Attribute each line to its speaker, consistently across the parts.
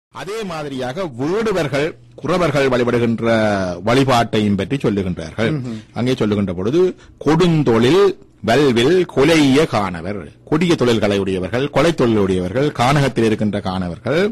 Speaker 1: அதே மாதிரியாக வேடுவர்கள் குறவர்கள் வழிபடுகின்ற வழிபாட்டையும் பற்றி சொல்லுகின்றார்கள் அங்கே சொல்லுகின்ற பொழுது கொடுந்தொழில் வல்வில் கொலைய காணவர் கொடிய தொழில்களை உடையவர்கள் கொலை தொழிலுடையவர்கள் கானகத்தில் இருக்கின்ற காணவர்கள்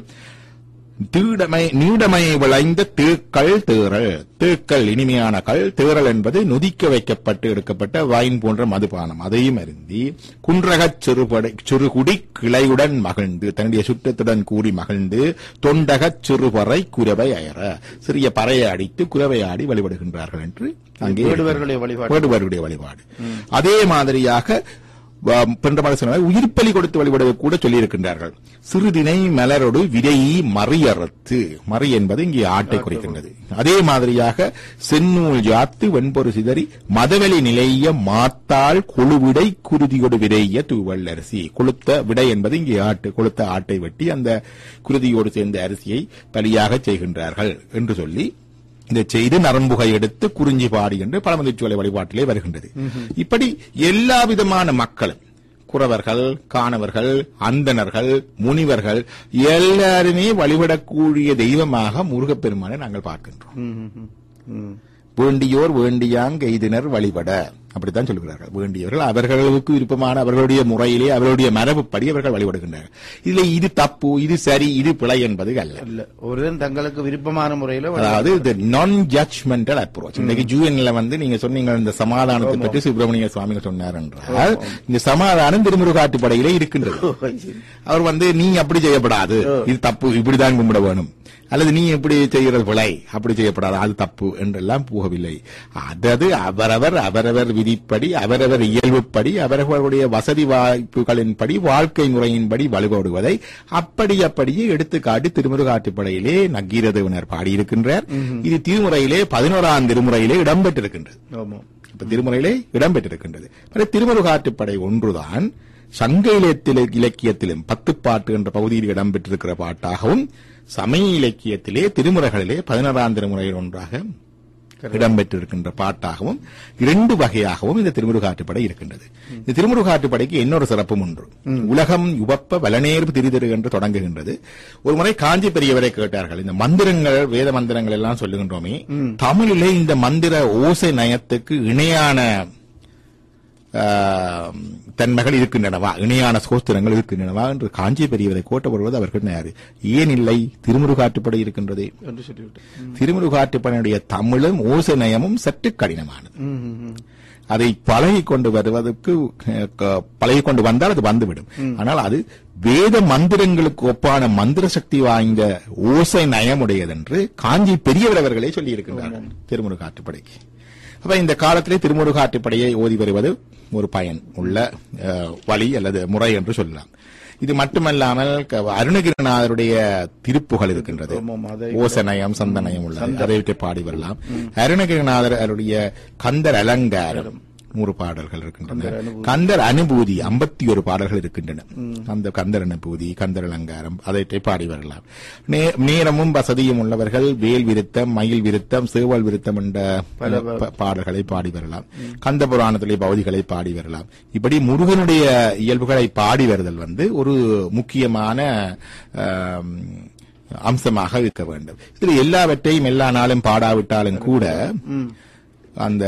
Speaker 1: தீடமை நீடமை விளைந்த தீக்கள் தேறல் தீக்கள் இனிமையான கள் தேறல் என்பது நொதிக்க வைக்கப்பட்டு எடுக்கப்பட்ட வைன் போன்ற மதுபானம் அதையும் அருந்தி குன்றகச் சிறுபடை சிறுகுடி கிளையுடன் மகிழ்ந்து தன்னுடைய சுற்றத்துடன் கூடி மகிழ்ந்து தொண்டகச் சிறுபறை குரவை அயர சிறிய பறையை அடித்து குரவை ஆடி வழிபடுகின்றார்கள் என்று அங்கே
Speaker 2: வேடுவர்களுடைய வழிபாடு.
Speaker 1: வேடுவர்களுடைய வழிபாடு அதே மாதிரியாக வ- பெருந்தபாடு சொன்ன உயிர்ப்பலி கொடுத்து வழிபடுவது கூட சொல்லியிருக்கின்றார்கள் சிறுதினை மலரோடு விரையி மறியறுத்து மறி என்பது இங்கே ஆட்டை குறிக்கின்றது அதே மாதிரியாக செந்நூல் யாத்து வெண்பொரு சிதறி மதவெளி நிலைய மாத்தாள் கொழுவிடை குருதியோடு விரைய தூவல் அரிசி கொளுத்த விடை என்பது இங்கே ஆட்டு கொளுத்த ஆட்டை வெட்டி அந்த குருதியோடு சேர்ந்த அரிசியை பலியாக செய்கின்றார்கள் என்று சொல்லி இதை செய்து நரம்புகை எடுத்து குறிஞ்சி பாடி என்று பழமதிச்சோலை வழிபாட்டிலே வருகின்றது இப்படி எல்லா விதமான மக்களும் குறவர்கள் காணவர்கள் அந்தணர்கள் முனிவர்கள் எல்லாருமே வழிபடக்கூடிய தெய்வமாக முருகப்பெருமானை நாங்கள் பார்க்கின்றோம்
Speaker 2: ம், ம், ம். ம்.
Speaker 1: வேண்டியோர் வேண்டியாங் எய்தினர் வழிபட அப்படித்தான் சொல்கிறார்கள் வேண்டியவர்கள் அவர்களுக்கு விருப்பமான அவர்களுடைய முறையிலே அவர்களுடைய மரபுப்படி அவர்கள் வழிபடுகின்றனர் இதுல இது தப்பு இது சரி இது பிழை என்பது அல்ல
Speaker 2: இல்ல ஒருவன் தங்களுக்கு விருப்பமான முறையில
Speaker 1: அதாவது இந்த நான் ஜட்ஜ்மெண்டல் அப்ரோச் இன்னைக்கு ஜூஎன்ல வந்து நீங்க சொன்னீங்க இந்த சமாதானத்தை பற்றி சுப்பிரமணிய சுவாமிகள் சொன்னார் என்றால் இந்த சமாதானம் திருமுருகாட்டுப்படையிலே இருக்கின்றது அவர் வந்து நீ அப்படி செய்யப்படாது இது தப்பு இப்படிதான் கும்பிட வேணும் அல்லது நீ எப்படி செய்கிறது பிழை அப்படி செய்யப்படாது அது தப்பு என்றெல்லாம் போகவில்லை அதாவது அவரவர் அவரவர் விதிப்படி அவரவர் இயல்புப்படி அவரவர்களுடைய வசதி வாய்ப்புகளின்படி வாழ்க்கை முறையின்படி வழிபடுவதை அப்படி அப்படியே எடுத்துக்காட்டி திருமுருகாட்டுப்படையிலே நக்கீரதேவனர் பாடியிருக்கின்றார் இது திருமுறையிலே பதினோராம் திருமுறையிலே இடம்பெற்றிருக்கின்றது
Speaker 2: ஆமா
Speaker 1: இப்ப திருமுறையிலே இடம்பெற்றிருக்கின்றது பிறகு திருமுருகாற்றுப்படை ஒன்றுதான் சங்க இலக்கிய இலக்கியத்திலும் பத்து பாட்டு என்ற பகுதியில் இடம்பெற்றிருக்கிற பாட்டாகவும் சமய இலக்கியத்திலே திருமுறைகளிலே பதினாறாம் திருமுறையில் ஒன்றாக இடம்பெற்றிருக்கின்ற பாட்டாகவும் இரண்டு வகையாகவும் இந்த திருமுருகாற்றுப்படை இருக்கின்றது இந்த திருமுருகாற்றுப்படைக்கு இன்னொரு சிறப்பும் ஒன்று உலகம் யுவப்ப வலநேர்வு திரிதிரு என்று தொடங்குகின்றது ஒரு முறை காஞ்சி பெரியவரை கேட்டார்கள் இந்த மந்திரங்கள் வேத மந்திரங்கள் எல்லாம் சொல்லுகின்றோமே தமிழிலே இந்த மந்திர ஓசை நயத்துக்கு இணையான ஆஹ், தன்மைகள் இருக்கின்றனவா இணையான சோஸ்திரங்கள் இருக்கின்றனவா என்று காஞ்சி பெரியவரை கோட்ட வருவது அவர்கள் நேரு ஏன் இல்லை திருமுருகாற்றுப்படை இருக்கின்றது
Speaker 2: என்று சொல்லிவிட்டு
Speaker 1: திருமுருகாற்றுப்படையுடைய தமிழும் ஓசை நயமும் சற்று கடினமானது
Speaker 2: ம், ம், ம்.
Speaker 1: அதை பழகி கொண்டு வருவதற்கு பழகி கொண்டு வந்தால் அது வந்துவிடும் ஆனால் அது வேத மந்திரங்களுக்கு ஒப்பான மந்திர சக்தி வாய்ந்த ஓசை நயமுடையதென்று காஞ்சி பெரியவர் அவர்களே சொல்லியிருக்கின்றார்கள் திருமுருகாற்றுப்படைக்கு அப்ப இந்த காலத்திலே திருமுருகாற்றுப்படையை ஓதி வருவது ஒரு பயன் உள்ள அஹ், வழி அல்லது முறை என்று சொல்லலாம் இது மட்டுமல்லாமல் க- அருணகிரிநாதருடைய திருப்புகள் இருக்கின்றது
Speaker 2: ஆமாம், அதை-
Speaker 1: ஓசநயம் சந்தனயம் உள்ளது அதை விட்டு பாடி வரலாம் அருணகிரிநாதர் அவருடைய கந்தர் அலங்காரம் நூறு பாடல்கள் இருக்கின்றன கந்தர் அனுபூதி ஐம்பத்தி ஒரு பாடல்கள் இருக்கின்றன அந்த கந்தர் அனுபூதி கந்தர் அலங்காரம் அதை பாடி வரலாம் நே- நேரமும் வசதியும் உள்ளவர்கள் வேல் விருத்தம் மயில் விருத்தம் சேவல் விருத்தம் என்ற ப- பாடல்களை பாடி வரலாம் கந்த புராணத்திலே பகுதிகளை பாடி வரலாம் இப்படி முருகனுடைய இயல்புகளை பாடி வருதல் வந்து ஒரு முக்கியமான ஆம், அம்சமாக இருக்க வேண்டும் இதுல எல்லாவற்றையும் எல்லா நாளும் பாடாவிட்டாலும் கூட அந்த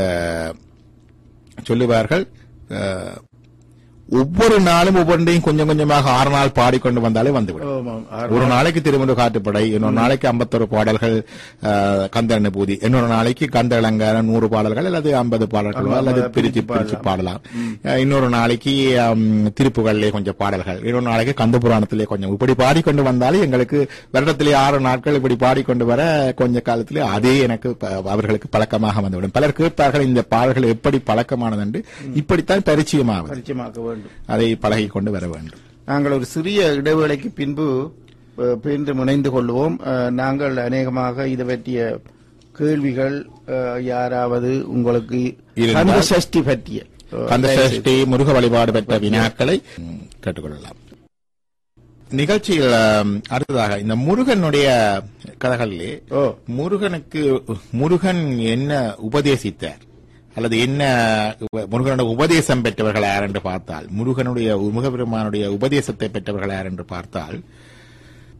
Speaker 1: சொல்லுவார்கள் அஹ், ஒவ்வொரு நாளும் ஒவ்வொன்றையும் கொஞ்சம் கொஞ்சமாக ஆறு நாள் பாடிக்கொண்டு வந்தாலே வந்துவிடும்
Speaker 2: ஆமாம். ஆறு-
Speaker 1: ஒரு நாளைக்கு திருமுரு காட்டுப்படை இன்னொரு நாளைக்கு ஐம்பத்தொரு பாடல்கள் அஹ், கந்த அனுபூதி இன்னொரு நாளைக்கு கந்த அலங்காரம் நூறு பாடல்கள் அல்லது ஐம்பது பாடல்களோ அல்லது பிரிச்சு பிரிச்சு பாடலாம் அஹ், இன்னொரு நாளைக்கு அம், திருப்புகள்லே கொஞ்சம் பாடல்கள் இன்னொரு நாளைக்கு கந்த புராணத்திலே கொஞ்சம் இப்படி பாடிக்கொண்டு வந்தாலே எங்களுக்கு வருடத்திலே ஆறு நாட்கள் இப்படி பாடிக்கொண்டு வர கொஞ்ச காலத்திலே அதே எனக்கு ப- அவர்களுக்கு பழக்கமாக வந்துவிடும் பலர் கேட்பார்கள் இந்த பாடல்கள் எப்படி பழக்கமானது என்று இப்படித்தான் பரிச்சயமாகும்
Speaker 2: பரிச்சயமாக்க வேண்டும்
Speaker 1: அதை பழகிக் கொண்டு வர வேண்டும்
Speaker 2: நாங்கள் ஒரு சிறிய இடைவேளைக்கு பின்பு அஹ், மீண்டும் இணைந்து கொள்வோம் அஹ், நாங்கள் அநேகமாக இது பற்றிய கேள்விகள் அஹ், யாராவது உங்களுக்கு
Speaker 1: இருந்தால்
Speaker 2: கந்த சஷ்டி பற்றிய அஹ்,
Speaker 1: கந்த சஷ்டி முருக வழிபாடு பெற்ற வினாக்களை ம், கேட்டுக்கொள்ளலாம் நிகழ்ச்சியில் ஆம், அடுத்ததாக இந்த முருகனுடைய கதைகளிலே
Speaker 2: ஓ
Speaker 1: முருகனுக்கு முருகன் என்ன உபதேசித்தார் அல்லது என்ன உப- முருகனுடைய உபதேசம் பெற்றவர்கள் யார் என்று பார்த்தால் முருகனுடைய முருகபெருமானுடைய உபதேசத்தை பெற்றவர்கள் யார் என்று பார்த்தால்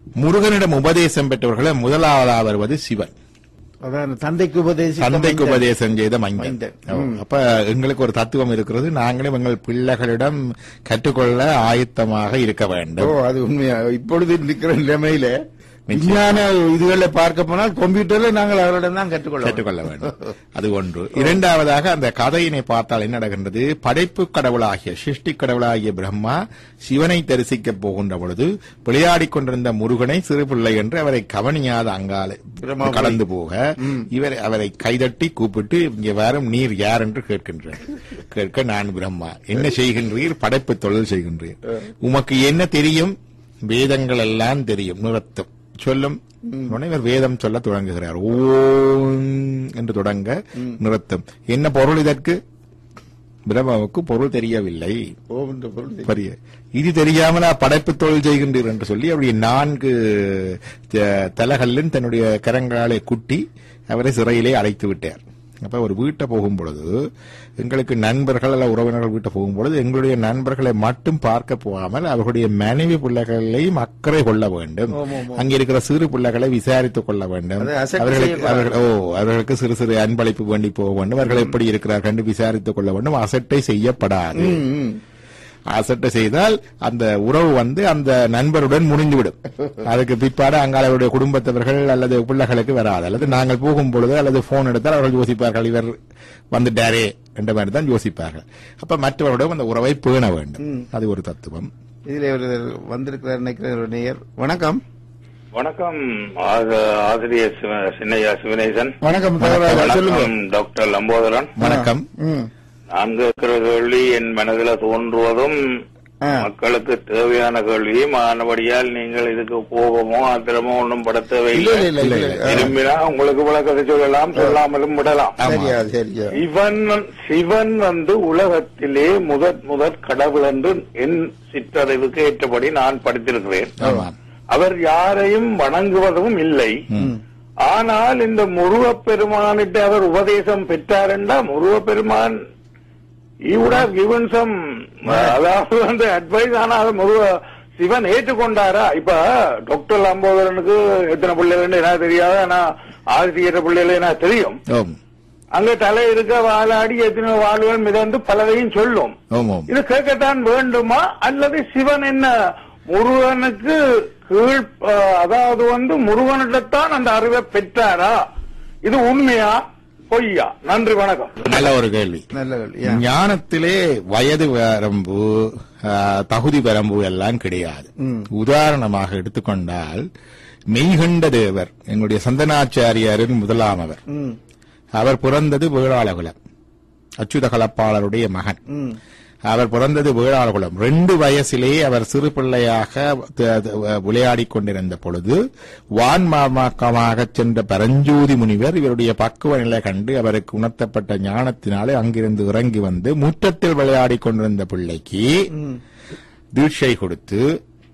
Speaker 1: முருகனிடம் உபதேசம் பெற்றவர்களை முதலாவதாக வருவது சிவன்
Speaker 2: அதான் தந்தைக்கு உபதேசி
Speaker 1: தந்தைக்கு உபதேசம் செய்த மைந்தன்
Speaker 2: மைந்தன்.
Speaker 1: ஓ, அப்ப எங்களுக்கு ஒரு தத்துவம் இருக்கிறது நாங்களும் எங்கள் பிள்ளைகளிடம் கற்றுக்கொள்ள ஆயத்தமாக இருக்க
Speaker 2: ஓ
Speaker 1: வேண்டும்
Speaker 2: அது உண்மையா இப்பொழுது இருக்கிற நிலைமையில விஞ்ஞான இதுகளை பார்க்க போனால் கம்ப்யூட்டர்ல நாங்கள் அவரிடம் தான் கற்றுக்கொள்ள
Speaker 1: கற்றுக்கொள்ள வேண்டும் அது ஒன்று இரண்டாவதாக அந்த கதையினை பார்த்தால் என்ன நடக்கின்றது படைப்பு கடவுளாகிய சிருஷ்டி கடவுளாகிய பிரம்மா சிவனை தரிசிக்கப் போகின்ற பொழுது விளையாடிக் கொண்டிருந்த முருகனை சிறு பிள்ளை என்று அவரை கவனியாத அங்காலே
Speaker 2: பிரம்மா
Speaker 1: கடந்து போக இவர் அவரை கைதட்டி கூப்பிட்டு இங்கே வரும் நீர் யார் என்று கேட்கின்றார் கேட்க நான் பிரம்மா என்ன செய்கின்றீர் படைப்பு தொழில் செய்கின்றீர் உமக்கு என்ன தெரியும் வேதங்கள் எல்லாம் தெரியும் நிறுத்தம் சொல்லும் உடனே இவர் வேதம் சொல்ல தொடங்குகிறார் ஓம் என்று தொடங்க நிறுத்தம் என்ன பொருள் இதற்கு பிரம்மாவுக்கு பொருள் தெரியவில்லை
Speaker 2: ஓ என்ற பொருள் தெரியும்.
Speaker 1: பெரிய இது தெரியாம நான் படைப்பு தொழில் செய்கின்றீர் என்று சொல்லி அப்படி நான்கு த- தலகல்லின் தன்னுடைய கரங்களாலே குட்டி அவரை சிறையிலே அடைத்து விட்டார் அப்ப ஒரு வீட்டை போகும் பொழுது எங்களுக்கு நண்பர்கள் அல்ல உறவினர்கள் வீட்டை போகும் பொழுது எங்களுடைய நண்பர்களை மட்டும் பார்க்க போகாமல் அவர்களுடைய மனைவி பிள்ளைகளையும் அக்கறை கொள்ள வேண்டும்
Speaker 2: ஆமா, ஆமா.
Speaker 1: அங்கே இருக்கிற சிறு பிள்ளைகளை விசாரித்துக் கொள்ள வேண்டும்
Speaker 2: அதை அசட்டை
Speaker 1: அவர்களுக்கு
Speaker 2: செய்யக்கூடாது.
Speaker 1: அவர்கள் ஓ அவர்களுக்கு சிறு சிறு அன்பளிப்பு வேண்டி போக வேண்டும் அவர்கள் எப்படி இருக்கிறார்கள் என்று விசாரித்துக் கொள்ள வேண்டும் அசட்டை செய்யப்படாது
Speaker 2: ம், ம்.
Speaker 1: அசட்டை செய்தால் அந்த உறவு வந்து அந்த நண்பருடன் முடிந்துவிடும் அதுக்கு பிற்பாடு அங்கால அவருடைய குடும்பத்தவர்கள் அல்லது பிள்ளைகளுக்கு வராது அல்லது நாங்கள் போகும் பொழுது அல்லது போன் எடுத்தால் அவர்கள் யோசிப்பார்கள் இவர் வந்துட்டாரே என்ற மாதிரி தான் யோசிப்பார்கள் அப்ப மற்றவருடன் அந்த உறவை பேண வேண்டும் அது ஒரு தத்துவம்
Speaker 2: இதுல ஒரு வந்திருக்கிறார் நினைக்கிற ஒரு நேயர் வணக்கம்
Speaker 3: வணக்கம் ஆ- ஆசிரியர் சிவ- சின்னையா சிவனேசன்
Speaker 2: வணக்கம் தகவலாக சொல்லுங்க
Speaker 3: வணக்கம் டாக்டர் லம்போதரன்
Speaker 1: வணக்கம்
Speaker 2: ம்.
Speaker 3: நான் கேட்கிற கேள்வி என் மனதில் தோன்றுவதும்
Speaker 2: ஆ.
Speaker 3: மக்களுக்கு தேவையான கேள்வியும் ஆனபடியால் நீங்கள் இதுக்கு கோபமோ ஆத்திரமோ ஒன்றும் பட
Speaker 2: இல்ல
Speaker 3: தேவையில்லை
Speaker 2: இல்ல இல்ல இல்ல
Speaker 3: விரும்பினா உங்களுக்கு விளக்கத்தை சொல்லலாம் சொல்லாமலும் விடலாம்
Speaker 2: சரியா சரியா
Speaker 3: சிவன் சிவன் வந்து உலகத்திலே முதற் முதற் கடவுள் என்று என் சிற்றறிவுக்கு ஏற்றபடி நான் படித்திருக்கிறேன்
Speaker 1: ஆமா
Speaker 3: அவர் யாரையும் வணங்குவதும் இல்லை ஆனால் இந்த முருகப்பெருமானிட்டு அவர் உபதேசம் பெற்றாரெண்டா முருகப்பெருமான் he would have given some அதாவது வந்து அட்வைஸ் ஆனா அதை முருக சிவன் ஏற்றுக்கொண்டாரா இப்ப டாக்டர் லம்போதரனுக்கு எத்தனை பிள்ளைகள் எனக்கு தெரியாது ஆனா ஆதித்யர பிள்ளைகள் எனக்கு தெரியும்
Speaker 1: ஓம்
Speaker 3: அங்க தலை இருக்க வாழாடி எத்தனை வாழ்வுகள் மிதந்து பலதையும் சொல்லும்
Speaker 1: ஓம் ஓம்
Speaker 3: இது கேட்கத்தான் வேண்டுமா அல்லது சிவன் என்ன முருகனுக்கு கீழ் அஹ், அதாவது வந்து முருகனிடத்தான் அந்த அறிவை பெற்றாரா இது உண்மையா பொய்யா நன்றி வணக்கம்
Speaker 1: நல்ல ஒரு கேள்வி
Speaker 2: நல்ல கேள்வி. யா.
Speaker 1: ஞானத்திலே வயது வரம்பு ஆ, தகுதி வரம்பு எல்லாம் கிடையாது உதாரணமாக எடுத்துக்கொண்டால் மெய்கண்ட தேவர் எங்களுடைய சந்தனாச்சாரியாரின் முதலாமவர்
Speaker 2: ம்.
Speaker 1: அவர் பிறந்தது வேளாளகுலம் அச்சுத கலப்பாளருடைய மகன்
Speaker 2: ம்.
Speaker 1: அவர் பிறந்தது வேளாளகுலம் ரெண்டு வயசிலே அவர் சிறு பிள்ளையாக த- த- விளையாடிக் கொண்டிருந்த பொழுது வான்மாமாக்கமாக சென்ற பரஞ்சோதி முனிவர் இவருடைய பக்குவ நிலை கண்டு அவருக்கு உணர்த்தப்பட்ட ஞானத்தினாலே அங்கிருந்து இறங்கி வந்து முற்றத்தில் விளையாடிக் கொண்டிருந்த பிள்ளைக்கு தீட்சை கொடுத்து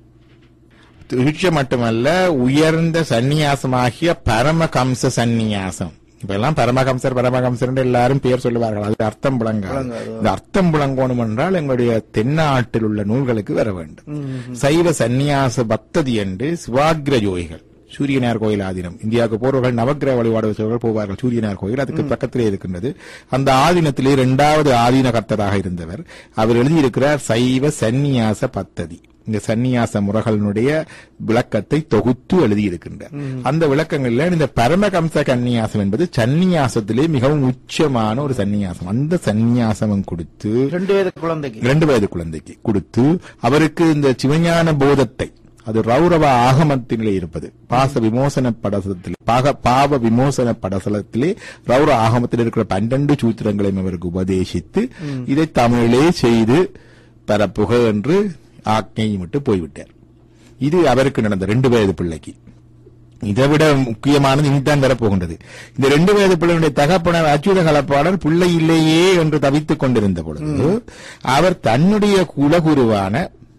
Speaker 1: தீட்சை மட்டுமல்ல உயர்ந்த சந்நியாசமாகிய பரமகம்ச சந்நியாசம் இப்ப எல்லாம் பரமகம்சர் பரமகம்சர் என்று எல்லாரும் பேர் சொல்லுவார்கள் அது அர்த்தம் விளங்காது
Speaker 2: விளங்காது.
Speaker 1: இந்த அர்த்தம் விளங்கணும் என்றால் எங்களுடைய தென்னாட்டில் உள்ள நூல்களுக்கு வர வேண்டும் சைவ சந்நியாச பக்ததி என்று சிவாகிர யோகிகள் சூரியனார் கோயில் ஆதீனம் இந்தியாவுக்கு போறவர்கள் நவக்கிரக வழிபாடு செய்வர்கள் போவார்கள் சூரியனார் கோயில் அதுக்கு பக்கத்திலே இருக்கின்றது அந்த ஆதீனத்திலே இரண்டாவது ஆதீன கர்த்தராக இருந்தவர் அவர் எழுதியிருக்கிறார் சைவ சந்நியாச பத்ததி இந்த சந்நியாச முறைகளினுடைய விளக்கத்தை தொகுத்து எழுதியிருக்கின்றார் அந்த விளக்கங்கள்ல இந்த பரமகம்ச கன்னியாசம் என்பது சந்நியாசத்திலே மிகவும் உச்சமான ஒரு சந்நியாசம் அந்த சந்நியாசம் கொடுத்து
Speaker 2: ரெண்டு வயது குழந்தைக்கு
Speaker 1: இரண்டு வயது குழந்தைக்கு கொடுத்து அவருக்கு இந்த சிவஞான போதத்தை அது ரௌரவ ஆகமத்திலே இருப்பது பாச விமோசன படசலத்திலே பாக பாவ விமோசன படசலத்திலே ரௌர ஆகமத்தில் இருக்கிற பன்னெண்டு சூத்திரங்களையும் அவருக்கு உபதேசித்து இதை தமிழிலே செய்து பரப்புக என்று ஆக்ஞையிட்டு போய்விட்டார் இது அவருக்கு நடந்த ரெண்டு வயது பிள்ளைக்கு இதை விட முக்கியமானது இனித்தான் வரப்போகின்றது இந்த ரெண்டு வயது பிள்ளையுடைய தகப்பனர் அச்சுத கலப்பாளர் பிள்ளை இல்லையே என்று தவித்துக் கொண்டிருந்த பொழுது அவர் தன்னுடைய குலகுருவான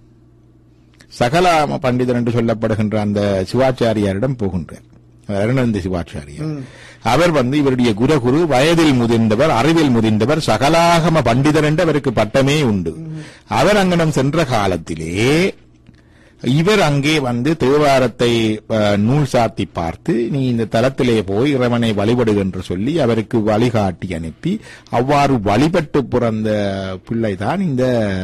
Speaker 1: சகலாம பண்டிதர் என்று சொல்லப்படுகின்ற அந்த சிவாச்சாரியாரிடம் போகின்றார் அருணந்த சிவாச்சாரியார் அவர் வந்து இவருடைய குருகுரு வயதில் முதிர்ந்தவர் அறிவில் முதிர்ந்தவர் சகலாகம பண்டிதர் என்று அவருக்கு பட்டமே உண்டு அவர் அங்கனம் சென்ற காலத்திலே இவர் அங்கே வந்து தேவாரத்தை அஹ், நூல் சாத்தி பார்த்து நீ இந்த தலத்திலே போய் இறைவனை வழிபடு என்று சொல்லி அவருக்கு வழிகாட்டி அனுப்பி அவ்வாறு வழிபட்டு பிறந்த பிள்ளைதான் இந்த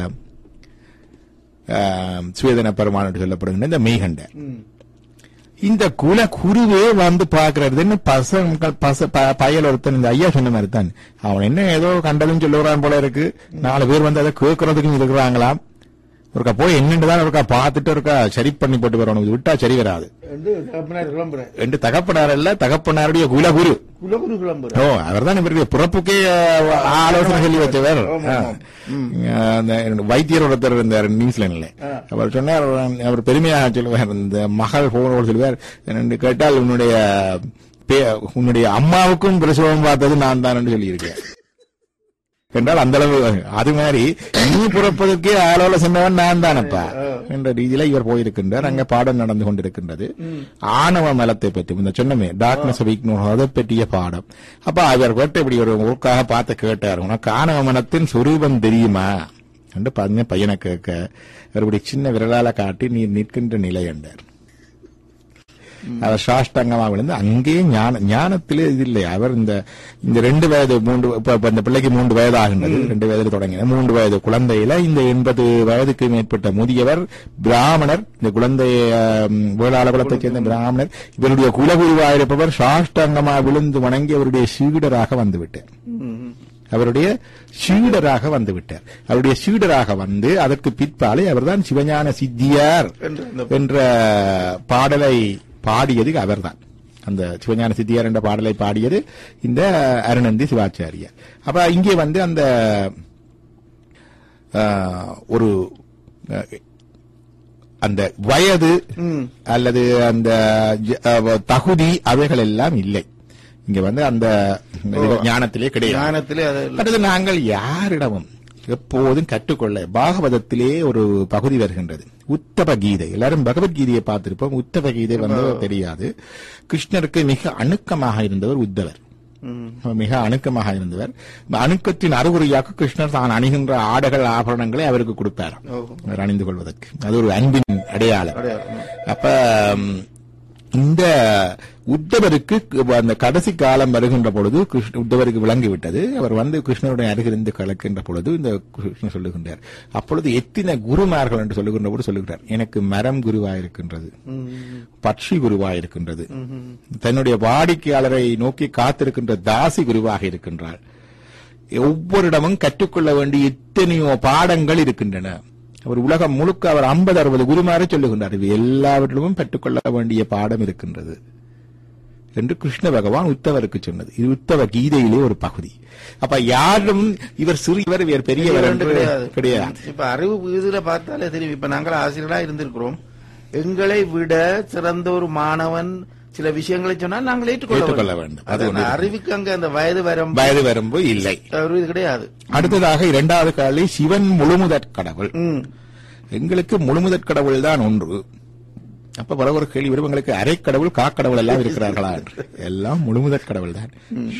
Speaker 1: அஹ், சுவேதன பெருமான் என்று சொல்லப்படுகின்ற இந்த மெய்கண்டர் இந்த குல குருவே வந்து பாக்குறது என்ன பசங்க பச ப- பயல் ஒருத்தன் இந்த ஐயா சொன்ன மாதிரி தான் அவன் என்ன ஏதோ கண்டதும் சொல்லுறான் போல இருக்கு நாலு பேர் வந்து அதை கேட்கறதுக்கும் இருக்கிறாங்களாம் ஒருக்கா போய் என்னன்னு தான் ஒருக்கா பார்த்துட்டு ஒருக்கா சரி பண்ணி போட்டு வரணும் இது விட்டா சரி வராது
Speaker 2: வந்து தகப்பனார் கிளம்புறேன்
Speaker 1: என்று தகப்பனார் அல்ல தகப்பனாருடைய குலகுரு
Speaker 2: குலகுரு கிளம்புறேன்
Speaker 1: ஓ அவர் தான் இவருடைய பிறப்புக்கே அஹ், ஆலோசனை சொல்லி வச்சவர்
Speaker 2: ஆமா, ஆமா.
Speaker 1: ஆ. அந்த வைத்தியர் ஒருத்தர் இருந்தார் நியூசிலாந்துல அவர் சொன்னார் அவர் பெருமையாக சொல்லுவார் இந்த மகள் போனோடு சொல்லுவார் என்று கேட்டால் உன்னுடைய பே- உன்னுடைய அம்மாவுக்கும் பிரசவம் பார்த்தது நான் தான் என்று சொல்லியிருக்கேன் என்றால் அந்த அளவு அது மாதிரி நீ பிறப்பதற்கே ஆளோல சொன்னவன் நான் தானப்பா என்ற ரீதியில இவர் போயிருக்கின்றார் அங்க பாடம் நடந்து கொண்டிருக்கின்றது ஆணவ மலத்தை பற்றி இந்த சொன்னமே டார்க்னஸ் இக்னோர் அதை பற்றிய பாடம் அப்ப அவர் கேட்டு இப்படி ஒரு ஊருக்காக பார்த்து கேட்டார் உனக்கு ஆணவ மனத்தின் சொரூபம் தெரியுமா என்று பாருங்க பையனை கேட்க அவர் இப்படி சின்ன விரலால காட்டி நீர் நிற்கின்ற நிலை என்றார் அவர் சாஷ்டாங்கமாக விழுந்து அங்கேயே ஞான ஞானத்திலே இது இல்லை அவர் இந்த இந்த ரெண்டு வயது மூன்று இப்ப இப்ப இந்த பிள்ளைக்கு மூன்று வயது ஆகின்றது ரெண்டு வயதில் தொடங்கின மூன்று வயது குழந்தையில இந்த எண்பது வயதுக்கு மேற்பட்ட முதியவர் பிராமணர் இந்த குழந்தை ஆம், வேளாள குலத்தைச் சேர்ந்த பிராமணர் இவருடைய குலகுருவாயிருப்பவர் சாஷ்டாங்கமாக விழுந்து வணங்கி அவருடைய சீடராக வந்துவிட்டார் அவருடைய சீடராக வந்து விட்டார் அவருடைய சீடராக வந்து அதற்கு பிற்பாலே அவர்தான் சிவஞான சித்தியார்
Speaker 2: என்ற அந்த
Speaker 1: என்ற பாடலை பாடியது அவர்தான் அந்த சிவஞான சித்தியார் என்ற பாடலை பாடியது இந்த அருணந்தி சிவாச்சாரியார் அப்ப இங்கே வந்து அந்த ஆஹ், ஒரு அஹ், அந்த வயது அல்லது அந்த ஜ- அஹ், தகுதி அவைகள் எல்லாம் இல்லை இங்க வந்து அந்த இது ஞானத்திலே கிடையாது
Speaker 2: ஞானத்திலே அது
Speaker 1: அடுத்து நாங்கள் யாரிடமும் எப்போதும் கற்றுக்கொள்ள பாகவதத்திலே ஒரு பகுதி வருகின்றது உத்தப கீதை எல்லாரும் பகவத்கீதையை பார்த்திருப்போம் உத்தப கீதை வந்து தெரியாது கிருஷ்ணருக்கு மிக அணுக்கமாக இருந்தவர் உத்தவர்
Speaker 2: ம்.
Speaker 1: அவர் மிக அணுக்கமாக இருந்தவர் அணுக்கத்தின் அறிகுறியாக கிருஷ்ணர் தான் அணிகின்ற ஆடைகள் ஆபரணங்களை அவருக்கு கொடுப்பார்
Speaker 2: ஓஹோ.
Speaker 1: அவர் அணிந்து கொள்வதற்கு அது ஒரு அன்பின் அடையாளம்
Speaker 2: அடையாளம்.
Speaker 1: அப்ப ம், இந்த உத்தவருக்கு அந்த கடைசி காலம் வருகின்ற பொழுது கிருஷ்ண உத்தவருக்கு விளங்கி விட்டது அவர் வந்து கிருஷ்ணருடைய அருகிருந்து கலக்கின்ற பொழுது இந்த கிருஷ்ணன் சொல்லுகின்றார் அப்பொழுது எத்தனை குருமார்கள் என்று சொல்லுகின்ற போது சொல்லுகிறார் எனக்கு மரம் குருவாயிருக்கின்றது பட்சி குருவாயிருக்கின்றது தன்னுடைய வாடிக்கையாளரை நோக்கி காத்திருக்கின்ற தாசி குருவாக இருக்கின்றாள் ஒவ்வொரு இடமும் கற்றுக்கொள்ள வேண்டிய எத்தனையோ பாடங்கள் இருக்கின்றன அவர் உலகம் முழுக்க அவர் ஐம்பது அறுபது குருமாரை சொல்லுகின்றார் இது எல்லாவற்றிலும் பெற்றுக்கொள்ள வேண்டிய பாடம் இருக்கின்றது என்று கிருஷ்ண பகவான் உத்தவருக்கு சொன்னது இது உத்தவ கீதையிலே ஒரு பகுதி அப்ப யாரும் இவர் சிறியவர் இவர் பெரியவர் என்று
Speaker 2: கிடையாது
Speaker 1: கிடையாது
Speaker 2: இப்ப அறிவு இதுல பார்த்தாலே தெரியும் இப்ப நாங்கள் ஆசிரியரா இருந்திருக்கிறோம் எங்களை விட சிறந்த ஒரு மாணவன் சில விஷயங்களை சொன்னால் நாங்கள் ஏற்றுக்கொள்ள
Speaker 1: ஏற்றுக்கொள்ள
Speaker 2: வேண்டும்.
Speaker 1: வேண்டும். அது
Speaker 2: அது
Speaker 1: ஒன்று
Speaker 2: அறிவுக்கு அங்க அந்த வயது வரம்
Speaker 1: வயது வரம்பு இல்லை
Speaker 2: ஒரு இது கிடையாது
Speaker 1: அடுத்ததாக இரண்டாவது காலை சிவன் முழுமுதற் கடவுள்
Speaker 2: ம்.
Speaker 1: எங்களுக்கு முழுமுதற் கடவுள் தான் ஒன்று அப்ப வர ஒரு கேள்வி வரும் எங்களுக்கு அரைக்கடவுள் காக்கடவுள் எல்லாம் இருக்கிறார்களா என்று எல்லாம் முழுமுதற் கடவுள் தான்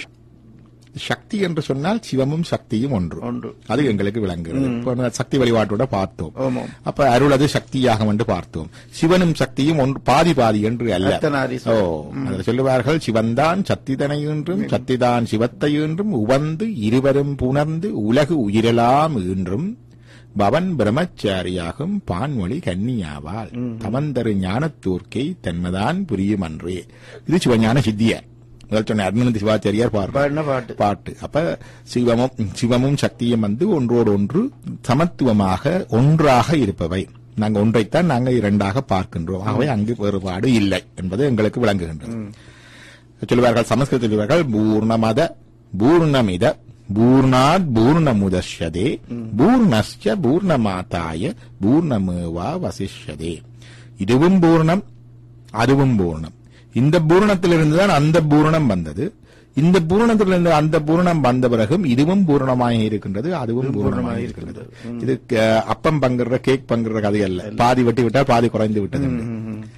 Speaker 1: சக்தி என்று சொன்னால் சிவமும் சக்தியும் ஒன்று
Speaker 2: ஒன்று.
Speaker 1: அது எங்களுக்கு விளங்குகிறது இப்ப நம்ம சக்தி வழிபாட்டோட பார்த்தோம்
Speaker 2: ஆமாம்.
Speaker 1: அப்ப அருள் அது சக்தியாக என்று பார்த்தோம் சிவனும் சக்தியும் ஒன்று பாதி பாதி என்று அல்ல ஓ
Speaker 2: அர்த்தநாரீஸ்வரர்.
Speaker 1: அதில் சொல்லுவார்கள் சிவன்தான் சத்திதனை என்றும் சத்திதான் சிவத்தை என்றும் உவந்து இருவரும் புணர்ந்து உலகு உயிரலாம் என்றும் பவன் பிரம்மச்சாரியாகும் பான்மொழி கன்னியாவாள் தமந்தரு ஞானத்தூர்க்கை தன்மதான் புரியும் அன்றே இது சிவஞான சித்தியார் முதல் சொன்ன அருணந்தி சிவாச்சாரியார் பாடுறார்
Speaker 2: பாடின பாட்டு
Speaker 1: பாட்டு அப்ப சிவமும் சிவமும் சக்தியும் வந்து ஒன்றோடு ஒன்று சமத்துவமாக ஒன்றாக இருப்பவை நாங்க ஒன்றைத்தான் நாங்க இரண்டாக பார்க்கின்றோம் ஆகவே அங்கு வேறுபாடு இல்லை என்பது எங்களுக்கு விளங்குகின்றது சொல்லுவார்கள் சமஸ்கிருத சொல்லுவார்கள் பூர்ணமத பூர்ணமித பூர்ணாத் பூர்ணமுதஷ்யதே பூர்ணஸ்ய பூர்ணமாதாய பூர்ணமேவா வசிஷ்யதே இதுவும் பூர்ணம் அதுவும் பூர்ணம் இந்த பூரணத்திலிருந்து தான் அந்த பூரணம் வந்தது இந்த பூரணத்திலிருந்து அந்த பூரணம் வந்த பிறகும் இதுவும் பூரணமாக இருக்கின்றது அதுவும் பூரணமாக இருக்கின்றது இது அஹ், அப்பம் பங்குற கேக் பங்குற கதை அல்ல பாதி வெட்டி விட்டால் பாதி குறைந்து விட்டது என்று.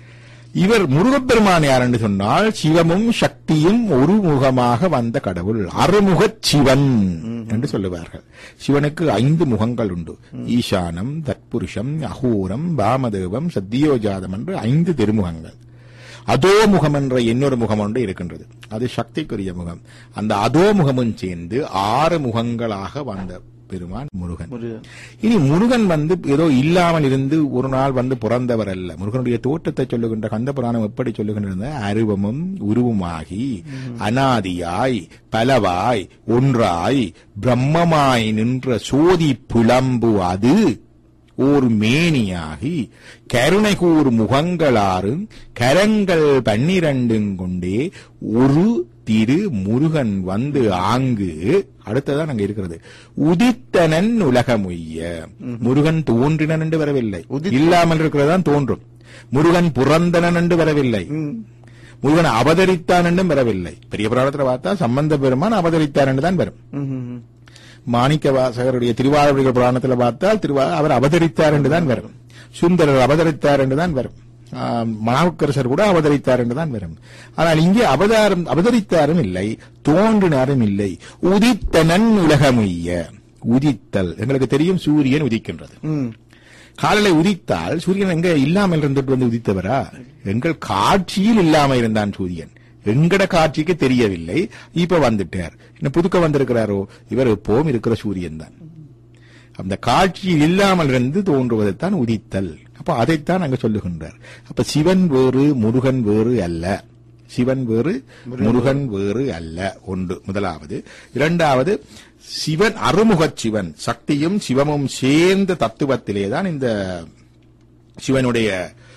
Speaker 1: இவர் முருகப்பெருமான் யார் என்று சொன்னால் சிவமும் சக்தியும் ஒரு முகமாக வந்த கடவுள் அறுமுகச் சிவன் என்று சொல்லுவார்கள் சிவனுக்கு ஐந்து முகங்கள் உண்டு ஈசானம் தத்புருஷம் அகூரம் பாமதேவம் சத்தியோஜாதம் என்று ஐந்து திருமுகங்கள் அதோ முகம் என்ற இன்னொரு முகம் ஒன்று இருக்கின்றது அது சக்திக்குரிய முகம் அந்த அதோ முகமும் சேர்ந்து ஆறு முகங்களாக வந்த பெருமான் முருகன்
Speaker 2: முருகன்.
Speaker 1: இனி முருகன் வந்து ஏதோ இல்லாமல் இருந்து ஒரு நாள் வந்து பிறந்தவர் அல்ல முருகனுடைய தோற்றத்தை சொல்லுகின்ற கந்த புராணம் எப்படி சொல்லுகின்றது அருவமும் உருவமாகி அனாதியாய் பலவாய் ஒன்றாய் பிரம்மமாய் நின்ற சோதி புலம்பு அது ஓர் மேனியாகி கருணை கூறு முகங்களாறும் கரங்கள் பன்னிரண்டும் கொண்டே ஒரு திரு முருகன் வந்து ஆங்கு அடுத்ததான் அங்க இருக்கிறது உதித்தனன் உலகமுய்ய முருகன் தோன்றினன் என்று வரவில்லை இல்லாமல் இருக்கிறதான் தோன்றும் முருகன் புறந்தனன் என்று வரவில்லை முருகன் அவதரித்தான் என்றும் வரவில்லை பெரிய புராணத்துல பார்த்தா சம்பந்த பெருமான் அவதரித்தார் என்று தான் வரும்
Speaker 2: ம், ம், ம்.
Speaker 1: மாணிக்க வாசகருடைய திருவாரூர் புராணத்தில் பார்த்தால் திருவா அவர் அவதரித்தார் என்றுதான் வரும் சுந்தரர் அவதரித்தார் என்றுதான் வரும் ஆம், மணாவுக்கரசர் கூட அவதரித்தார் என்றுதான் வரும் ஆனால் இங்கே அவதாரம் அவதரித்தாரும் இல்லை தோன்றினாரும் இல்லை உதித்தனன் உலகமுய்ய உதித்தல் எங்களுக்கு தெரியும் சூரியன் உதிக்கின்றது
Speaker 2: ம்.
Speaker 1: காலையில உதித்தால் சூரியன் எங்க இல்லாமல் இருந்துட்டு வந்து உதித்தவரா எங்கள் காட்சியில் இல்லாம இருந்தான் சூரியன் எங்கட காட்சிக்கு தெரியவில்லை இப்ப வந்துட்டார் இன்னும் புதுக்க வந்திருக்கிறாரோ இவர் எப்பவும் இருக்கிற சூரியன் தான் அந்த காட்சியில் இல்லாமல் இருந்து தோன்றுவதைத்தான் உதித்தல் அப்ப அதைத்தான் அங்க சொல்லுகின்றார் அப்ப சிவன் வேறு முருகன் வேறு அல்ல சிவன் வேறு முருகன் வேறு அல்ல ஒன்று முதலாவது இரண்டாவது சிவன் அறுமுகச் சிவன் சக்தியும் சிவமும் சேர்ந்த தத்துவத்திலே தான் இந்த சிவனுடைய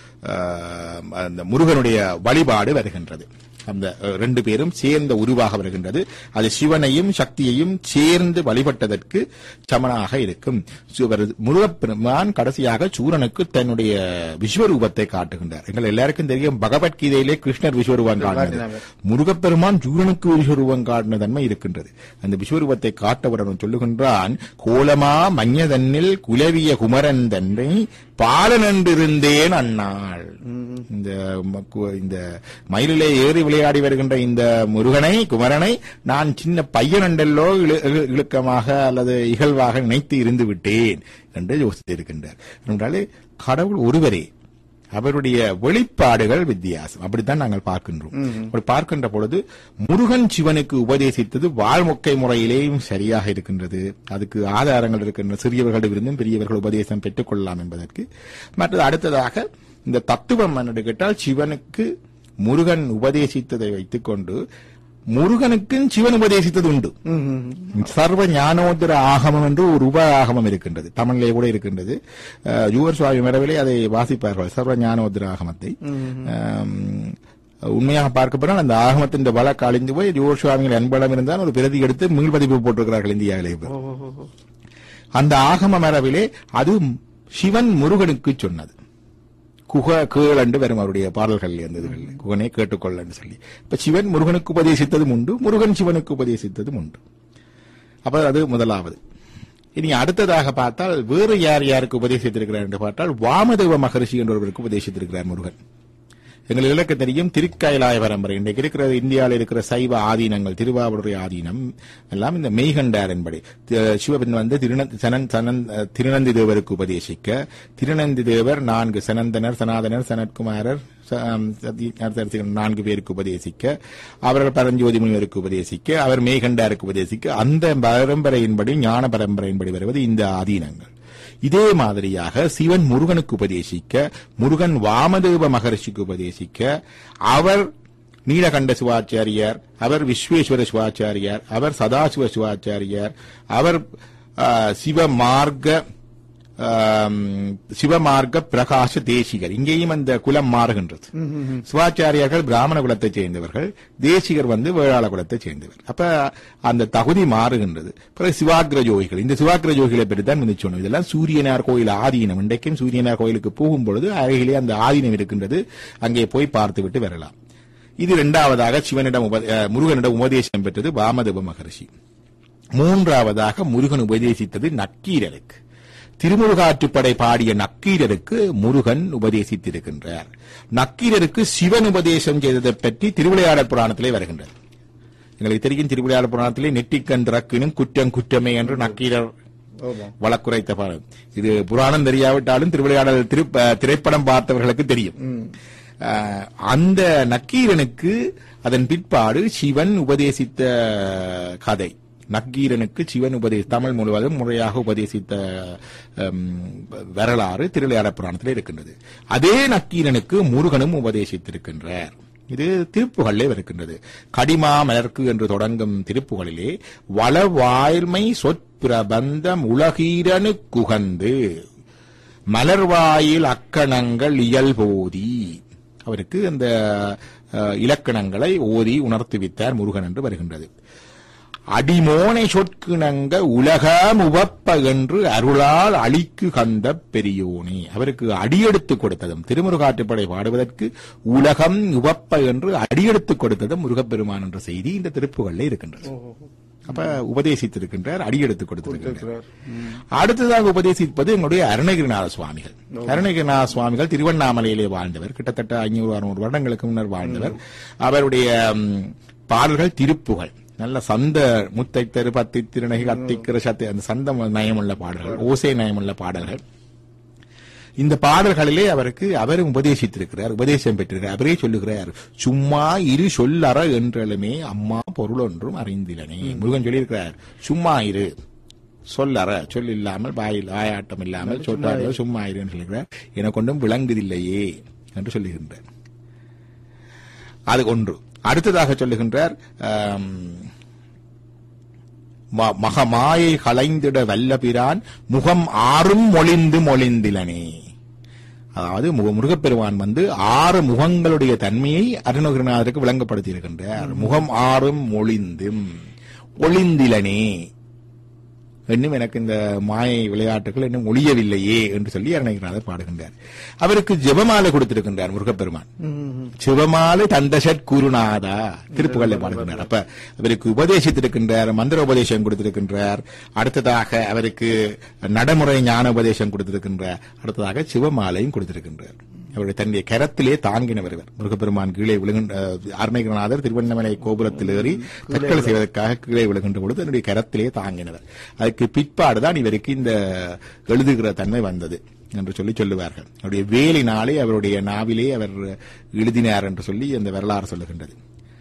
Speaker 1: அஹ், அந்த முருகனுடைய வழிபாடு வருகின்றது அந்த அஹ், ரெண்டு பேரும் சேர்ந்த உருவாக வருகின்றது அது சிவனையும் சக்தியையும் சேர்ந்து வழிபட்டதற்கு சமனாக இருக்கும் சிவர் முருகப்பெருமான் கடைசியாக சூரனுக்கு தன்னுடைய விஸ்வரூபத்தை காட்டுகின்றார் எங்கள் எல்லாருக்கும் தெரியும் பகவத்கீதையிலே கிருஷ்ணர் விஸ்வரூபம் காட்டினார் முருகப்பெருமான் சூரனுக்கு விஸ்வரூபம் காட்டின தன்மை இருக்கின்றது அந்த விஸ்வரூபத்தை காட்டவுடன் சொல்லுகின்றான் கோலமா மஞ்சதன்னில் குலவிய குமரன் தன்னை பாலனென்றிருந்தேன் அண்ணாள் இந்த மக்கு- இந்த மயிலிலே ஏறி விளையாடி வருகின்ற இந்த முருகனை குமரனை நான் சின்ன பையன் என்றல்லோ இழு- இழு- இழுக்கமாக அல்லது இகழ்வாக நினைத்து இருந்து விட்டேன் என்று யோசித்திருக்கின்றார் என்றாலே கடவுள் ஒருவரே அவருடைய வெளிப்பாடுகள் வித்தியாசம் அப்படித்தான் நாங்கள் பார்க்கின்றோம் அப்படி பார்க்கின்ற பொழுது முருகன் சிவனுக்கு உபதேசித்தது வாழ்முக்கை முறையிலேயும் சரியாக இருக்கின்றது அதுக்கு ஆதாரங்கள் இருக்கின்றன சிறியவர்களிடமிருந்தும் பெரியவர்கள் உபதேசம் பெற்றுக் கொள்ளலாம் என்பதற்கு மற்றது அடுத்ததாக இந்த தத்துவம் என்று கேட்டால் சிவனுக்கு முருகன் உபதேசித்ததை வைத்துக்கொண்டு முருகனுக்கும் சிவன் உபதேசித்தது உண்டு
Speaker 2: ம், ம்.
Speaker 1: சர்வ ஞானோத்தர ஆகமம் என்று ஒரு உப ஆகமம் இருக்கின்றது தமிழிலே கூட இருக்கின்றது அஹ், யுவர் சுவாமி மரபிலே அதை வாசிப்பார்கள் சர்வ ஞானோத்தர ஆகமத்தை ஆம், உண்மையாக பார்க்கப்பட்டால் அந்த ஆகமத்தின் வழக்கு அழிந்து போய் யுவர் சுவாமிகள் அன்பளம் இருந்தால் ஒரு பிரதி எடுத்து மீள்பதிப்பு போட்டிருக்கிறார்கள் இந்தியாவிலே இப்ப.
Speaker 2: ஓ, ஓ, ஓ.
Speaker 1: அந்த ஆகம மரபிலே அது சிவன் முருகனுக்கு சொன்னது குக கேள் என்று வரும் அவருடைய பாடல்கள் இருந்ததுகள் குகனை கேட்டுக்கொள்ள என்று சொல்லி இப்ப சிவன் முருகனுக்கு உபதேசித்ததும் உண்டு முருகன் சிவனுக்கு உபதேசித்ததும் உண்டு அப்ப அது முதலாவது இனி அடுத்ததாக பார்த்தால் வேறு யார் யாருக்கு உபதேசித்திருக்கிறார் என்று பார்த்தால் வாமதேவ மகரிஷி என்றொருவருக்கு உபதேசித்திருக்கிறார் முருகன் எங்களுக்கு இலக்க தெரியும் திருக்காயலாய பரம்பரை இன்றைக்கு இருக்கிற இந்தியாவில் இருக்கிற சைவ ஆதீனங்கள் திருவாவூரை ஆதீனம் எல்லாம் இந்த மெய்கண்டார் என்படி தி- சிவபெண் வந்து திருந- சனன் சனன் அஹ், திருநந்தி தேவருக்கு உபதேசிக்க திருநந்தி தேவர் நான்கு சனந்தனர் சனாதனர் சனத்குமாரர் ச- ஆம், சதி- அடுத்தடுத்து நான்கு பேருக்கு உபதேசிக்க அவர்கள் பரஞ்சோதி முனிவருக்கு உபதேசிக்க அவர் மெய்கண்டாருக்கு உபதேசிக்க அந்த பரம்பரையின்படி ஞான பரம்பரையின்படி வருவது இந்த ஆதீனங்கள் இதே மாதிரியாக சிவன் முருகனுக்கு உபதேசிக்க முருகன் வாமதேவ மகரிஷிக்கு உபதேசிக்க அவர் நீலகண்ட சிவாச்சாரியார் அவர் விஸ்வேஸ்வர சிவாச்சாரியார் அவர் சதாசிவ சிவாச்சாரியார் அவர் ஆ, சிவமார்க்க ஆம், சிவமார்க்க பிரகாச தேசிகர் இங்கேயும் அந்த குலம் மாறுகின்றது சிவாச்சாரியார்கள் பிராமண குலத்தைச் சேர்ந்தவர்கள் தேசிகர் வந்து வேளாள குலத்தைச் சேர்ந்தவர் அப்ப அந்த தகுதி மாறுகின்றது பிறகு சிவாகிர ஜோகிகள் இந்த சிவாகிர ஜோகிகளை பற்றி தான் முந்தி சொன்னோம் இதெல்லாம் சூரியனார் கோயில் ஆதீனம் இன்றைக்கும் சூரியனார் கோயிலுக்கு போகும் பொழுது அருகிலே அந்த ஆதீனம் இருக்கின்றது அங்கே போய் பார்த்துவிட்டு வரலாம் இது இரண்டாவதாக சிவனிடம் உப- அஹ், முருகனிடம் உபதேசம் பெற்றது வாமதேவ மகரிஷி மூன்றாவதாக முருகன் உபதேசித்தது நக்கீரருக்கு திருமுருகாற்றுப்படை பாடிய நக்கீரருக்கு முருகன் உபதேசித்திருக்கின்றார் நக்கீரருக்கு சிவன் உபதேசம் செய்ததை பற்றி திருவிளையாடல் புராணத்திலே வருகின்றது எங்களுக்கு தெரியும் திருவிளையாடல் புராணத்திலே நெட்டிக்கண் திறக்கினும் குற்றம் குற்றமே என்று நக்கீரர் வழக்குரைத்த பாடல் இது புராணம் தெரியாவிட்டாலும் திருவிளையாடல் திரு அஹ், திரைப்படம் பார்த்தவர்களுக்கு தெரியும் அஹ், அந்த நக்கீரனுக்கு அதன் பிற்பாடு சிவன் உபதேசித்த கதை நக்கீரனுக்கு சிவன் உபதேச தமிழ் முழுவதும் முறையாக உபதேசித்த அம், வரலாறு திருவிளையாடல் புராணத்தில் இருக்கின்றது அதே நக்கீரனுக்கு முருகனும் உபதேசித்திருக்கின்றார் இது திருப்புகளிலே இருக்கின்றது கடிமா மலர்க்கு என்று தொடங்கும் திருப்புகளிலே வளவாய்மை சொற்பிரபந்தம் உலகீரனு குகந்து மலர்வாயில் அக்கணங்கள் இயல்போதி அவருக்கு அந்த அஹ், இலக்கணங்களை ஓதி உணர்த்துவித்தார் முருகன் என்று வருகின்றது அடிமோனை சொற்கிணங்க உலகம் உவப்ப என்று அருளால் அழிக்கு கந்த பெரியோனே அவருக்கு அடியெடுத்து கொடுத்ததும் திருமுருகாற்றுப்படை பாடுவதற்கு உலகம் உவப்ப என்று அடியெடுத்து கொடுத்ததும் முருகப்பெருமான் என்ற செய்தி இந்த திருப்புகளில் இருக்கின்றது அப்ப உபதேசித்திருக்கின்றார் அடியெடுத்து கொடுத்திருக்கின்றார் அடுத்ததாக உபதேசிப்பது எங்களுடைய அருணகிரிநாத சுவாமிகள் அருணகிரிநாத சுவாமிகள் திருவண்ணாமலையிலே வாழ்ந்தவர் கிட்டத்தட்ட ஐநூறு அறுநூறு வருடங்களுக்கு முன்னர் வாழ்ந்தவர் அவருடைய ம், பாடல்கள் திருப்புகள் நல்ல சந்த முத்தை தெரு பத்தி திருநகை கத்திக்கிற சத்தை அந்த சந்த நயமுள்ள பாடல்கள் ஓசை நயமுள்ள பாடல்கள் இந்த பாடல்களிலே அவருக்கு அவரும் உபதேசித்திருக்கிறார் உபதேசம் பெற்றிருக்கிறார் அவரே சொல்லுகிறார் சும்மா இரு சொல்லற என்றலுமே அம்மா பொருள் ஒன்றும் அறிந்திலனே முருகன் சொல்லியிருக்கிறார் சும்மா இரு சொல்லற சொல் இல்லாமல் வாயில் வாயாட்டம் இல்லாமல் சொல்லாமல் சும்மா இரு என்று சொல்லுகிறார் எனக்கு ஒன்றும் விளங்குதில்லையே என்று சொல்லுகின்றார் அது ஒன்று அடுத்ததாக சொல்லுகின்றார் ஆம், ம- மகமாயை களைந்திட வல்லபிரான் முகம் ஆறும் மொழிந்து மொழிந்திலனே அதாவது முக- முருகப்பெருமான் வந்து ஆறு முகங்களுடைய தன்மையை அருணகிரிநாதருக்கு விளங்கப்படுத்தி இருக்கின்றார் முகம் ஆறும் மொழிந்தும் ஒளிந்திலனே இன்னும் எனக்கு இந்த மாயை விளையாட்டுகள் இன்னும் ஒழியவில்லையே என்று சொல்லி அருணகிரிநாதர் பாடுகின்றார் அவருக்கு ஜெபமாலை கொடுத்திருக்கின்றார் முருகப்பெருமான் சிவமாலை தந்தசட் குருநாதா திருப்புகள்ல பாடுகின்றார் அப்ப அவருக்கு உபதேசித்திருக்கின்றார் மந்திர உபதேசம் கொடுத்திருக்கின்றார் அடுத்ததாக அவருக்கு நடைமுறை ஞான உபதேசம் கொடுத்திருக்கின்றார் அடுத்ததாக சிவமாலையும் கொடுத்திருக்கின்றார் அவருடைய தன்னுடைய கரத்திலே தாங்கினவர் இவர் முருகப்பெருமான் கீழே விழுகின்ற அருணகிரிநாதர் திருவண்ணாமலை கோபுரத்தில் ஏறி தற்கொலை செய்வதற்காக கீழே விழுகின்ற பொழுது தன்னுடைய கரத்திலே தாங்கினவர் அதுக்கு பிற்பாடுதான் இவருக்கு இந்த எழுதுகிற தன்மை வந்தது என்று சொல்லி சொல்லுவார்கள் அவருடைய வேலினாலே அவருடைய நாவிலே அவர் எழுதினார் என்று சொல்லி அந்த வரலாறு சொல்லுகின்றது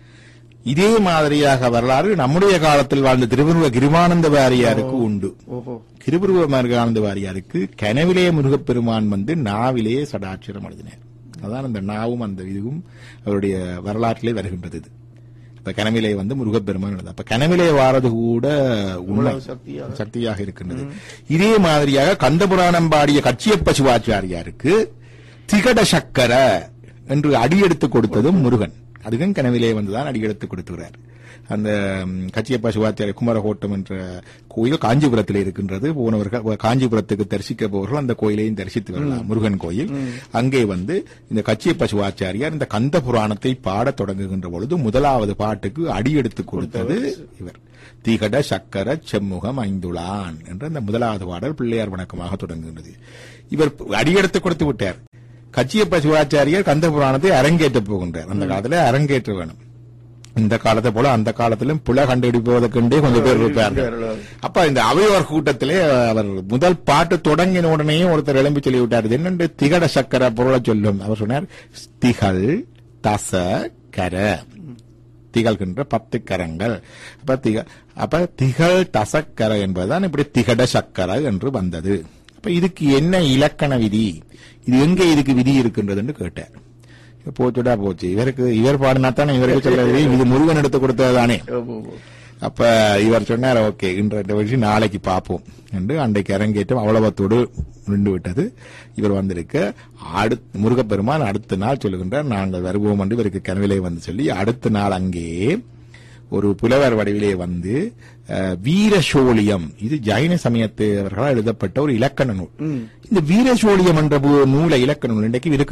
Speaker 1: இதே மாதிரியாக வரலாறு நம்முடைய காலத்தில் வாழ்ந்த திருவருவ கிருமானந்த வாரியாருக்கு உண்டு
Speaker 2: ஓஹோ
Speaker 1: கிருபுருவ மார்கானந்த வாரியாருக்கு கனவிலே முருகப்பெருமான் வந்து நாவிலே சடாட்சிரம் எழுதினார் அதான் அந்த நாவும் அந்த இதுவும் அவருடைய வரலாற்றிலே வருகின்றது இது இப்ப கனவிலே வந்து முருகப்பெருமான் எழுது அப்ப கனவிலே வாரது கூட உண்மை
Speaker 2: இவ்வளவு சக்தியாக.
Speaker 1: சக்தியாக இருக்கின்றது இதே மாதிரியாக கந்தபுராணம் பாடிய கச்சியப்ப சிவாச்சாரியாருக்கு திகட சக்கர என்று அடியெடுத்து கொடுத்ததும் முருகன் அதுவும் கனவிலே வந்துதான் அடியெடுத்து கொடுத்துகிறார் அந்த ம், கச்சியப்பா சிவாச்சாரிய குமரகோட்டம் என்ற கோயில் காஞ்சிபுரத்தில் இருக்கின்றது போனவர்கள் காஞ்சிபுரத்துக்கு தரிசிக்க போவர்கள் அந்த கோயிலையும் தரிசித்து வரலாம் முருகன் கோயில் அங்கே வந்து இந்த கச்சியப்ப சிவாச்சாரியார் இந்த கந்த புராணத்தை பாடத் தொடங்குகின்ற பொழுது முதலாவது பாட்டுக்கு அடியெடுத்து கொடுத்தது இவர் தீகட சக்கர செம்முகம் ஐந்துளான் என்ற அந்த முதலாவது பாடல் பிள்ளையார் வணக்கமாக தொடங்குகின்றது இவர் அடியெடுத்து கொடுத்து விட்டார் கச்சியப்ப சிவாச்சாரியார் கந்த புராணத்தை அரங்கேற்ற போகின்றார் அந்த காலத்துல அரங்கேற்ற வேணும் இந்த காலத்தை போல அந்த காலத்திலும் புல கண்டுபிடிப்பதற்கென்றே கொஞ்சம் பேர் இருப்பார்கள் அப்ப இந்த அவையோர் கூட்டத்திலே அவர் முதல் பாட்டு தொடங்கின உடனே ஒருத்தர் எழும்பி சொல்லி விட்டார் இது என்னென்று திகட சக்கர பொருளை சொல்லும் அவர் சொன்னார் திகழ் தச கர திகழ்கின்ற பத்து கரங்கள் அப்ப திக அப்ப திகழ் தசக்கர என்பதுதான் இப்படி திகட சக்கர என்று வந்தது அப்ப இதுக்கு என்ன இலக்கண விதி இது எங்கே இதுக்கு விதி இருக்கின்றதுன்னு கேட்டார் போச்சுடா போச்சு இவருக்கு இவர் பாடினா தானே இவருக்கு சொல்ல விதி இது முருகன் எடுத்து கொடுத்ததுதானே
Speaker 2: ஓஹோ
Speaker 1: அப்ப இவர் சொன்னார் ஓகே இன்ற விஷயம் நாளைக்கு பார்ப்போம் என்று அன்றைக்கு அரங்கேற்றம் அவ்வளவத்தோடு நின்று விட்டது இவர் வந்திருக்க அடுத்த முருகப்பெருமான் அடுத்த நாள் சொல்லுகின்றார் நாங்கள் வருவோம் என்று இவருக்கு கனவிலே வந்து சொல்லி அடுத்த நாள் அங்கே ஒரு புலவர் வடிவிலே வந்து அஹ், வீரசோழியம் இது ஜைன சமயத்தவர்களால் எழுதப்பட்ட ஒரு இலக்கண நூல் இந்த வீரசோழியம் என்ற பு- நூலை இலக்கண நூல் இன்றைக்கு இருக்கின்றது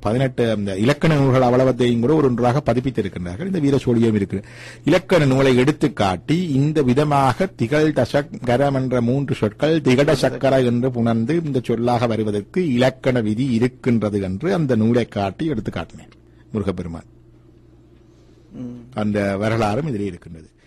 Speaker 1: பதினெட்டு அந்த இலக்கண நூல்கள் அவலவத்தையும் கூட ஒரு ஒன்றாக பதிப்பித்திருக்கின்றார்கள் இந்த வீரசோழியம் இருக்கு இலக்கண நூலை எடுத்து காட்டி இந்த விதமாக திகழ் தசக்கரம் என்ற மூன்று சொற்கள் திகட சக்கர என்று புணர்ந்து இந்த சொல்லாக வருவதற்கு இலக்கண விதி இருக்கின்றது என்று அந்த நூலை காட்டி எடுத்து காட்டினேன் முருகப்பெருமான் அந்த வரலாறும் இதிலே இருக்கின்றது